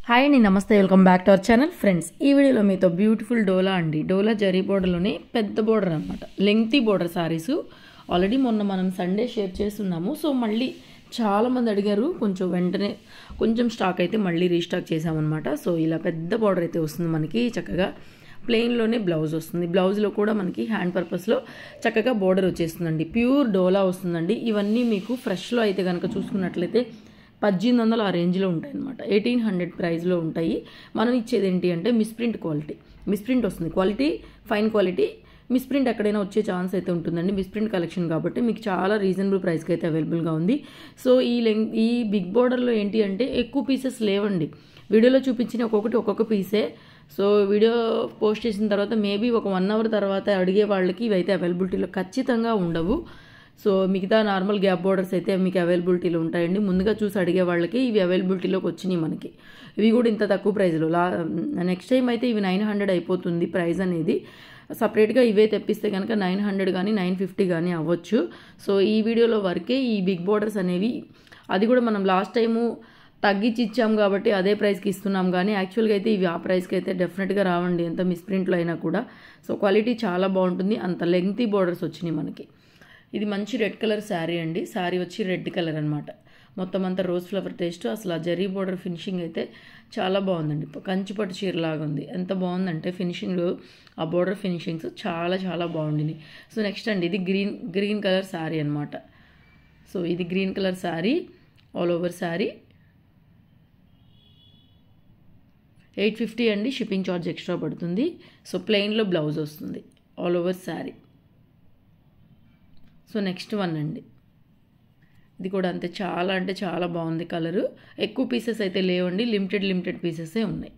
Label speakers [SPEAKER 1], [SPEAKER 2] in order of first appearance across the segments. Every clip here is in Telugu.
[SPEAKER 1] హాయ్ అండి నమస్తే welcome back to our channel friends ఈ వీడియోలో మీతో బ్యూటిఫుల్ డోలా అండి డోలా జరీ బోర్డర్లోనే పెద్ద బోర్డర్ అనమాట లెంగ్తీ బోర్డర్ సారీస్ ఆల్రెడీ మొన్న మనం సండే షేర్ చేస్తున్నాము సో మళ్ళీ చాలామంది అడిగారు కొంచెం వెంటనే కొంచెం స్టాక్ అయితే మళ్ళీ రీస్టాక్ చేసామన్నమాట సో ఇలా పెద్ద బోర్డర్ అయితే వస్తుంది మనకి చక్కగా ప్లెయిన్లోనే బ్లౌజ్ వస్తుంది బ్లౌజ్లో కూడా మనకి హ్యాండ్ పర్పస్లో చక్కగా బోర్డర్ వచ్చేస్తుందండి ప్యూర్ డోలా వస్తుందండి ఇవన్నీ మీకు ఫ్రెష్లో అయితే కనుక చూసుకున్నట్లయితే పద్దెనిమిది వందలు ఆ రేంజ్లో ఉంటాయి అనమాట ఎయిటీన్ హండ్రెడ్ ప్రైస్లో ఉంటాయి మనం ఇచ్చేది ఏంటి అంటే మిస్ప్రింట్ క్వాలిటీ మిస్ప్రింట్ వస్తుంది క్వాలిటీ ఫైన్ క్వాలిటీ మిస్ప్రింట్ ఎక్కడైనా వచ్చే ఛాన్స్ అయితే ఉంటుందండి మిస్ప్రింట్ కలెక్షన్ కాబట్టి మీకు చాలా రీజనబుల్ ప్రైస్కి అయితే అవైలబుల్గా ఉంది సో ఈ లెంగ్ ఈ బిగ్ బోర్డర్లో ఏంటి అంటే ఎక్కువ పీసెస్ లేవండి వీడియోలో చూపించిన ఒక్కొక్కటి ఒక్కొక్క పీసే సో వీడియో పోస్ట్ చేసిన తర్వాత మేబీ ఒక వన్ అవర్ తర్వాత అడిగే వాళ్ళకి ఇవైతే అవైలబిలిటీలో ఖచ్చితంగా ఉండవు సో మిగతా నార్మల్ గ్యాప్ బోర్డర్స్ అయితే మీకు అవైలబిలిటీలో ఉంటాయండి ముందుగా చూసి అడిగే వాళ్ళకి ఇవి అవైలబిలిటీలోకి వచ్చినాయి మనకి ఇవి కూడా ఇంత తక్కువ ప్రైస్లో లా నెక్స్ట్ టైం అయితే ఇవి నైన్ హండ్రెడ్ అయిపోతుంది ప్రైస్ అనేది సపరేట్గా ఇవే తెప్పిస్తే కనుక నైన్ హండ్రెడ్ కానీ నైన్ ఫిఫ్టీ కానీ అవ్వచ్చు సో ఈ వీడియోలో వరకే ఈ బిగ్ బోర్డర్స్ అనేవి అది కూడా మనం లాస్ట్ టైము తగ్గించి ఇచ్చాం కాబట్టి అదే ప్రైస్కి ఇస్తున్నాం కానీ యాక్చువల్గా అయితే ఇవి ఆ ప్రైస్కి అయితే డెఫినెట్గా రావండి ఎంత మిస్ప్రింట్లో అయినా కూడా సో క్వాలిటీ చాలా బాగుంటుంది అంత లెంగ్తీ బోర్డర్స్ వచ్చినాయి మనకి ఇది మంచి రెడ్ కలర్ శారీ అండి శారీ వచ్చి రెడ్ కలర్ అనమాట మొత్తం అంతా రోజ్ ఫ్లవర్ టేస్ట్ అసలు ఆ జరీ బోర్డర్ ఫినిషింగ్ అయితే చాలా బాగుందండి కంచిపట్టు చీర లాగా ఉంది ఎంత బాగుందంటే ఫినిషింగ్ ఆ బోర్డర్ ఫినిషింగ్స్ చాలా చాలా బాగుండింది సో నెక్స్ట్ అండి ఇది గ్రీన్ గ్రీన్ కలర్ శారీ అనమాట సో ఇది green colour sari all over sari eight fifty అండి షిప్పింగ్ ఛార్జ్ ఎక్స్ట్రా పడుతుంది సో ప్లెయిన్లో బ్లౌజ్ వస్తుంది all over sari so next one అండి ఇది కూడా అంతే చాలా అంటే చాలా బాగుంది కలరు ఎక్కువ పీసెస్ అయితే లేవండి లిమిటెడ్ లిమిటెడ్ పీసెసే ఉన్నాయి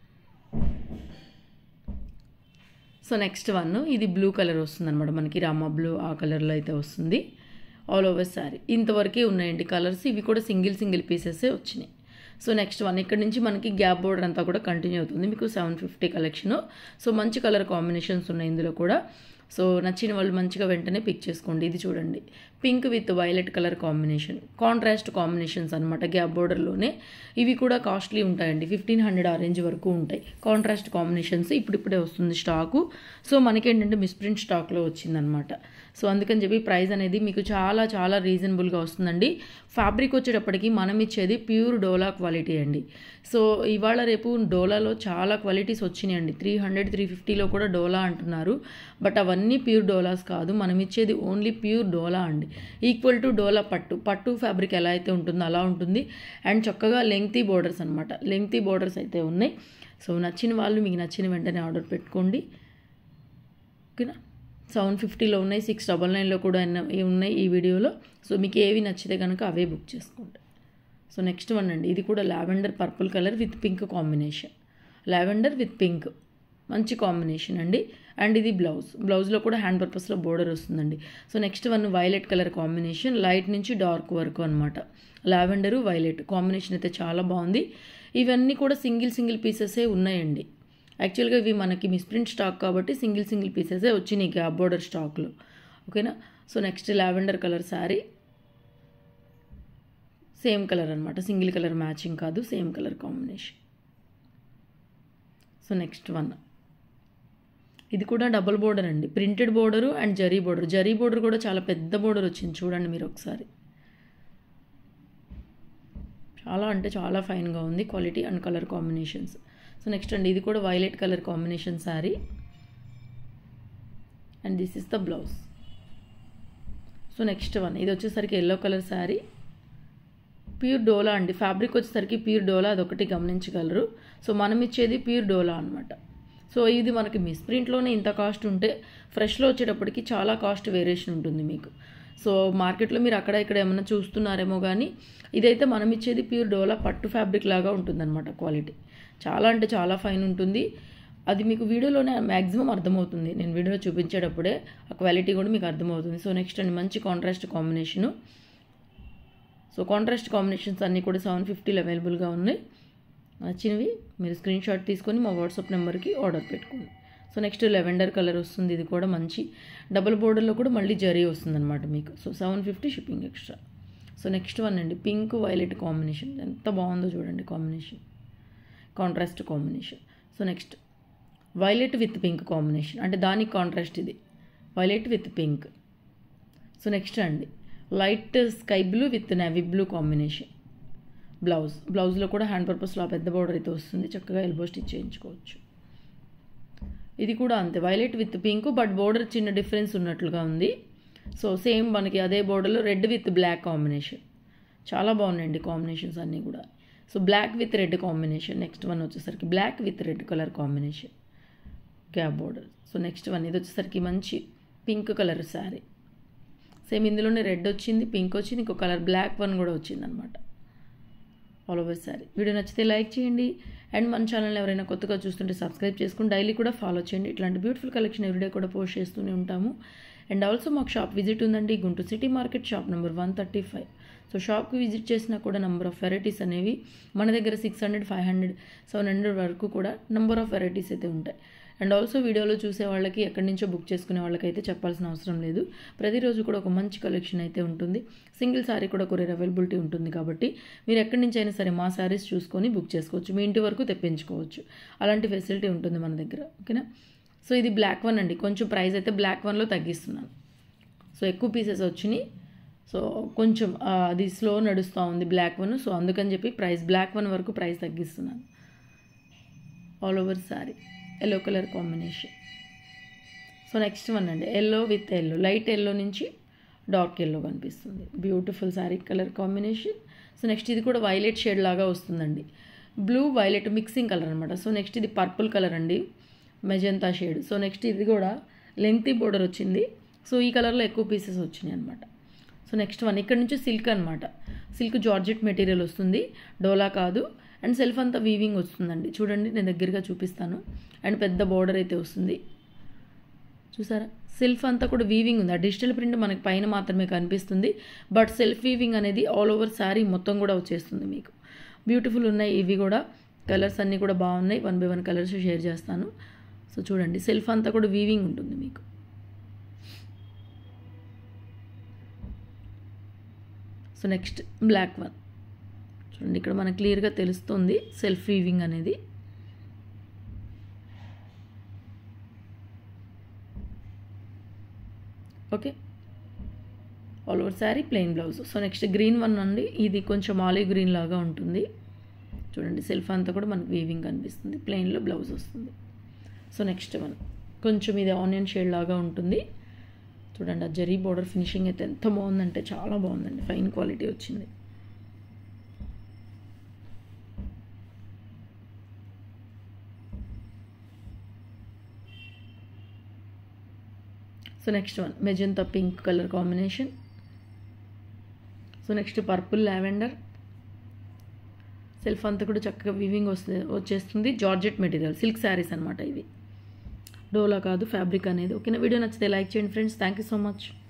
[SPEAKER 1] సో నెక్స్ట్ వన్ ఇది బ్లూ కలర్ వస్తుంది అనమాట మనకి రామా బ్లూ ఆ కలర్లో అయితే వస్తుంది ఆల్ ఓవర్ శారీ ఇంతవరకే ఉన్నాయండి కలర్స్ ఇవి కూడా సింగిల్ సింగిల్ పీసెసే వచ్చినాయి సో నెక్స్ట్ వన్ ఇక్కడ నుంచి మనకి గ్యాప్ బోర్డర్ అంతా కూడా కంటిన్యూ అవుతుంది మీకు సెవెన్ ఫిఫ్టీ కలెక్షను సో మంచి కలర్ కాంబినేషన్స్ ఉన్నాయి ఇందులో కూడా సో నచ్చిన వాళ్ళు మంచిగా వెంటనే పిక్ చేసుకోండి ఇది చూడండి pink with violet colour combination contrast combinations అనమాట గ్యాప్ బోర్డర్లోనే ఇవి కూడా కాస్ట్లీ ఉంటాయండి ఫిఫ్టీన్ హండ్రెడ్ ఆ రేంజ్ వరకు ఉంటాయి కాంట్రాస్ట్ కాంబినేషన్స్ ఇప్పుడిప్పుడే వస్తుంది స్టాకు సో మనకేంటంటే మిస్ప్రింట్ స్టాక్లో వచ్చిందనమాట సో అందుకని చెప్పి ప్రైస్ అనేది మీకు చాలా చాలా రీజనబుల్గా వస్తుందండి ఫ్యాబ్రిక్ వచ్చేటప్పటికి మనం ఇచ్చేది ప్యూర్ డోలా క్వాలిటీ అండి సో ఇవాళ రేపు డోలాలో చాలా క్వాలిటీస్ వచ్చినాయండి త్రీ హండ్రెడ్ త్రీ ఫిఫ్టీలో కూడా డోలా అంటున్నారు బట్ అవన్నీ ప్యూర్ డోలాస్ కాదు మనం ఇచ్చేది ఓన్లీ ప్యూర్ డోలా అండి ఈక్వల్ టు డోలా పట్టు పట్టు ఫ్యాబ్రిక్ ఎలా అయితే ఉంటుందో అలా ఉంటుంది అండ్ చక్కగా లెంగ్తీ బోర్డర్స్ అనమాట లెంగ్తీ బోర్డర్స్ అయితే ఉన్నాయి సో నచ్చిన వాళ్ళు మీకు నచ్చిన వెంటనే ఆర్డర్ పెట్టుకోండి ఓకేనా సెవెన్ ఫిఫ్టీలో ఉన్నాయి సిక్స్ డబల్ నైన్లో కూడా ఉన్నాయి ఈ వీడియోలో సో మీకు ఏవి నచ్చితే కనుక అవే బుక్ చేసుకోండి సో నెక్స్ట్ వన్ అండి ఇది కూడా lavender purple colour with pink combination lavender with pink మంచి కాంబినేషన్ అండి అండ్ ఇది బ్లౌజ్ బ్లౌజ్లో కూడా హ్యాండ్ పర్పస్లో బోర్డర్ వస్తుందండి so next one violet colour combination light నుంచి డార్క్ వరకు అనమాట లావెండరు వైలెట్ కాంబినేషన్ అయితే చాలా బాగుంది ఇవన్నీ కూడా సింగిల్ సింగిల్ పీసెసే ఉన్నాయండి యాక్చువల్గా ఇవి మనకి మిస్ప్రింట్ స్టాక్ కాబట్టి సింగిల్ సింగిల్ పీసెసే వచ్చినాయి గ్యాప్ బోర్డర్ స్టాక్లో ఓకేనా so next lavender colour sari same colour అనమాట సింగిల్ కలర్ మ్యాచింగ్ కాదు same colour combination so next one ఇది కూడా డబుల్ బోర్డర్ అండి printed border and zari border zari border కూడా చాలా పెద్ద బోర్డర్ వచ్చింది చూడండి మీరు ఒకసారి చాలా అంటే చాలా ఫైన్గా ఉంది quality and colour combinations so next అండి ఇది కూడా violet colour combination sari and this is the blouse so next one ఇది వచ్చేసరికి yellow colour sari pure dola అండి ఫ్యాబ్రిక్ వచ్చేసరికి ప్యూర్ డోలా అదొకటి గమనించగలరు సో మనం ఇచ్చేది ప్యూర్ డోలా అనమాట సో ఇది మనకి మిస్ప్రింట్లోనే ఇంత కాస్ట్ ఉంటే ఫ్రెష్లో వచ్చేటప్పటికి చాలా కాస్ట్ వేరియేషన్ ఉంటుంది మీకు సో మార్కెట్లో మీరు అక్కడ ఇక్కడ ఏమైనా చూస్తున్నారేమో కానీ ఇదైతే మనం ఇచ్చేది ప్యూర్ డోలా పట్టు ఫ్యాబ్రిక్ లాగా ఉంటుందన్నమాట క్వాలిటీ చాలా అంటే చాలా ఫైన్ ఉంటుంది అది మీకు వీడియోలోనే మ్యాక్సిమం అర్థమవుతుంది నేను వీడియోలో చూపించేటప్పుడే ఆ క్వాలిటీ కూడా మీకు అర్థమవుతుంది సో నెక్స్ట్ అండి మంచి contrast combination so contrast combinations అన్నీ కూడా సెవెన్ ఫిఫ్టీలో అవైలబుల్గా ఉన్నాయి నచ్చినవి మీరు స్క్రీన్ షాట్ తీసుకొని మా వాట్సాప్ నెంబర్కి ఆర్డర్ పెట్టుకోండి సో నెక్స్ట్ లెవెండర్ కలర్ వస్తుంది ఇది కూడా మంచి డబుల్ బోర్డర్లో కూడా మళ్ళీ జరీ వస్తుంది అనమాట మీకు so seven fifty shipping extra so next one అండి పింక్ వైలెట్ కాంబినేషన్ ఎంత బాగుందో చూడండి combination contrast combination so next violet with pink combination అంటే దానికి కాంట్రాస్ట్ ఇది violet with pink so next అండి light sky blue with navy blue combination blouse బ్లౌజ్లో కూడా హ్యాండ్ పర్పస్లో పెద్ద బార్డర్ అయితే వస్తుంది చక్కగా ఎల్బో స్టిచ్ చేయించుకోవచ్చు ఇది కూడా అంతే violet with pink but border చిన్న డిఫరెన్స్ ఉన్నట్లుగా ఉంది సో సేమ్ మనకి అదే బోర్డర్లో రెడ్ విత్ బ్లాక్ కాంబినేషన్ చాలా బాగున్నాయండి కాంబినేషన్స్ అన్నీ కూడా so black with red combination next one వచ్చేసరికి black with red colour combination gap border so next one ఇది వచ్చేసరికి మంచి పింక్ కలర్ శారీ సేమ్ ఇందులోనే రెడ్ వచ్చింది పింక్ వచ్చింది ఇంకో కలర్ బ్లాక్ వన్ కూడా వచ్చింది అనమాట ఆల్ ఓవర్ సారీ వీడియో నచ్చితే లైక్ చేయండి అండ్ మన ఛానల్ ఎవరైనా కొత్తగా చూస్తుంటే సబ్స్క్రైబ్ చేసుకుని డైలీ కూడా ఫాలో చేయండి ఇట్లాంటి బ్యూటిఫుల్ కలెక్షన్ ఎవ్రీడే కూడా పోస్ట్ చేస్తూనే ఉంటాము అండ్ ఆల్సో మాకు షాప్ విజిట్ ఉందండి Guntur city market shop number one thirty five so షాప్కి విజిట్ చేసినా కూడా నెంబర్ ఆఫ్ వెరైటీస్ అనేవి మన దగ్గర six hundred five hundred seven hundred వరకు కూడా నెంబర్ ఆఫ్ వెరైటీస్ అయితే ఉంటాయి అండ్ ఆల్సో వీడియోలో చూసే వాళ్ళకి ఎక్కడి నుంచో బుక్ చేసుకునే వాళ్ళకైతే చెప్పాల్సిన అవసరం లేదు ప్రతిరోజు కూడా ఒక మంచి కలెక్షన్ అయితే ఉంటుంది సింగిల్ సారీ కూడా కొరియర్ అవైలబిలిటీ ఉంటుంది కాబట్టి మీరు ఎక్కడి నుంచి అయినా సరే మా సారీస్ చూసుకొని బుక్ చేసుకోవచ్చు మీ ఇంటి వరకు తెప్పించుకోవచ్చు అలాంటి ఫెసిలిటీ ఉంటుంది మన దగ్గర ఓకేనా సో ఇది బ్లాక్ వన్ అండి కొంచెం ప్రైస్ అయితే బ్లాక్ వన్లో తగ్గిస్తున్నాను సో ఎక్కువ పీసెస్ వచ్చినాయి సో కొంచెం ఆ, అది స్లో నడుస్తూ ఉంది బ్లాక్ వన్ సో అందుకని చెప్పి ప్రైస్ బ్లాక్ వన్ వరకు ప్రైస్ తగ్గిస్తున్నాను all over sari yellow colour combination so next one అండి yellow with yellow light yellow నుంచి డార్క్ ఎల్లో కనిపిస్తుంది beautiful sari colour combination so next ఇది కూడా వైలెట్ షేడ్ లాగా వస్తుందండి బ్లూ వైలెట్ మిక్సింగ్ కలర్ అనమాట సో నెక్స్ట్ ఇది పర్పుల్ కలర్ అండి మెజంతా షేడ్ సో నెక్స్ట్ ఇది కూడా లెంగ్తీ బోర్డర్ వచ్చింది సో ఈ కలర్లో ఎక్కువ పీసెస్ వచ్చినాయి అనమాట సో నెక్స్ట్ వన్ ఇక్కడ నుంచి సిల్క్ అనమాట సిల్క్ జార్జెట్ మెటీరియల్ వస్తుంది డోలా కాదు అండ్ సెల్ఫ్ అంతా వీవింగ్ వస్తుందండి చూడండి నేను దగ్గరగా చూపిస్తాను అండ్ పెద్ద బోర్డర్ అయితే వస్తుంది చూసారా సెల్ఫ్ అంతా కూడా వీవింగ్ ఉంది ఆ డిజిటల్ ప్రింట్ మనకి పైన మాత్రమే కనిపిస్తుంది బట్ సెల్ఫ్ వీవింగ్ అనేది ఆల్ ఓవర్ శారీ మొత్తం కూడా వచ్చేస్తుంది మీకు బ్యూటిఫుల్ ఉన్నాయి ఇవి కూడా కలర్స్ అన్నీ కూడా బాగున్నాయి one by one colours share చేస్తాను సో చూడండి సెల్ఫ్ అంతా కూడా వీవింగ్ ఉంటుంది మీకు సో నెక్స్ట్ బ్లాక్ వన్ చూడండి ఇక్కడ మనకు క్లియర్గా తెలుస్తుంది సెల్ఫ్ వీవింగ్ అనేది okay all over sari plain blouse so next green one అండి ఇది కొంచెం ఆలివ్ గ్రీన్ లాగా ఉంటుంది చూడండి సెల్ఫ్ అంతా కూడా మనకు వీవింగ్ కనిపిస్తుంది ప్లెయిన్లో బ్లౌజ్ వస్తుంది సో నెక్స్ట్ వన్ కొంచెం ఇది ఆనియన్ షేడ్ లాగా ఉంటుంది చూడండి ఆ జరీ బోర్డర్ ఫినిషింగ్ అయితే ఎంత బాగుందంటే చాలా బాగుందండి ఫైన్ క్వాలిటీ వచ్చింది so next one magenta pink colour combination so next purple lavender self అంతా కూడా చక్కగా వివింగ్ వస్తే వచ్చేస్తుంది జార్జెట్ మెటీరియల్ సిల్క్ శారీస్ అనమాట ఇవి డోలా కాదు ఫ్యాబ్రిక్ అనేది ఓకేనా వీడియో నచ్చితే లైక్ చేయండి friends thank you so much